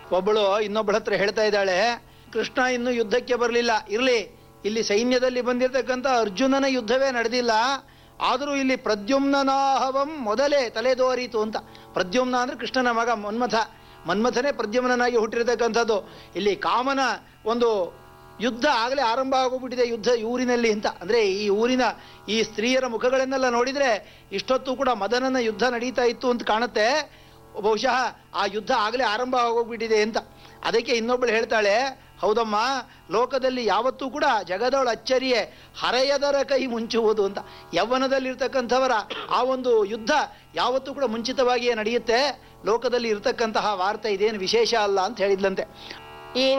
ಒಬ್ಬಳು ಇನ್ನೊಬ್ಬಳ ಹತ್ರ ಹೇಳ್ತಾ ಇದ್ದಾಳೆ ಕೃಷ್ಣ ಇನ್ನು ಯುದ್ಧಕ್ಕೆ ಬರಲಿಲ್ಲ ಇರ್ಲಿ ಇಲ್ಲಿ ಸೈನ್ಯದಲ್ಲಿ ಬಂದಿರತಕ್ಕಂಥ ಅರ್ಜುನನ ಯುದ್ಧವೇ ನಡೆದಿಲ್ಲ ಆದರೂ ಇಲ್ಲಿ ಪ್ರದ್ಯುಮ್ನಾಹವಂ ಮೊದಲೇ ತಲೆದೋರಿತು ಅಂತ ಪ್ರದ್ಯುಮ್ನ ಅಂದ್ರೆ ಕೃಷ್ಣನ ಮಗ ಮನ್ಮಥ ಮನ್ಮಥನೇ ಪ್ರದ್ಯುಮ್ನಾಗಿ ಹುಟ್ಟಿರತಕ್ಕಂಥದ್ದು ಇಲ್ಲಿ ಕಾಮನ ಒಂದು ಯುದ್ಧ ಆಗಲೇ ಆರಂಭ ಆಗೋಗ್ಬಿಟ್ಟಿದೆ ಯುದ್ಧ ಈ ಊರಿನಲ್ಲಿ ಅಂತ ಅಂದ್ರೆ ಈ ಊರಿನ ಈ ಸ್ತ್ರೀಯರ ಮುಖಗಳನ್ನೆಲ್ಲ ನೋಡಿದ್ರೆ ಇಷ್ಟೊತ್ತು ಕೂಡ ಮದನನ ಯುದ್ಧ ನಡೀತಾ ಇತ್ತು ಅಂತ ಕಾಣುತ್ತೆ ಬಹುಶಃ ಆ ಯುದ್ಧ ಆಗಲೇ ಆರಂಭ ಆಗೋಗ್ಬಿಟ್ಟಿದೆ ಅಂತ ಅದಕ್ಕೆ ಇನ್ನೊಬ್ಬಳು ಹೇಳ್ತಾಳೆ ಹೌದಮ್ಮ ಲೋಕದಲ್ಲಿ ಯಾವತ್ತೂ ಕೂಡ ಜಗದೊಳ ಅಚ್ಚರಿಯೇ ಹರೆಯದರ ಕೈ ಮುಂಚುವುದು ಅಂತ ಯೌವನದಲ್ಲಿರ್ತಕ್ಕಂಥವರ ಆ ಒಂದು ಯುದ್ಧ ಯಾವತ್ತೂ ಕೂಡ ಮುಂಚಿತವಾಗಿಯೇ ನಡೆಯುತ್ತೆ ಲೋಕದಲ್ಲಿ ಇರ್ತಕ್ಕಂತಹ ವಾರ್ತೆ ಇದೇನು ವಿಶೇಷ ಅಲ್ಲ ಅಂತ ಹೇಳಿದ್ಲಂತೆ ಈ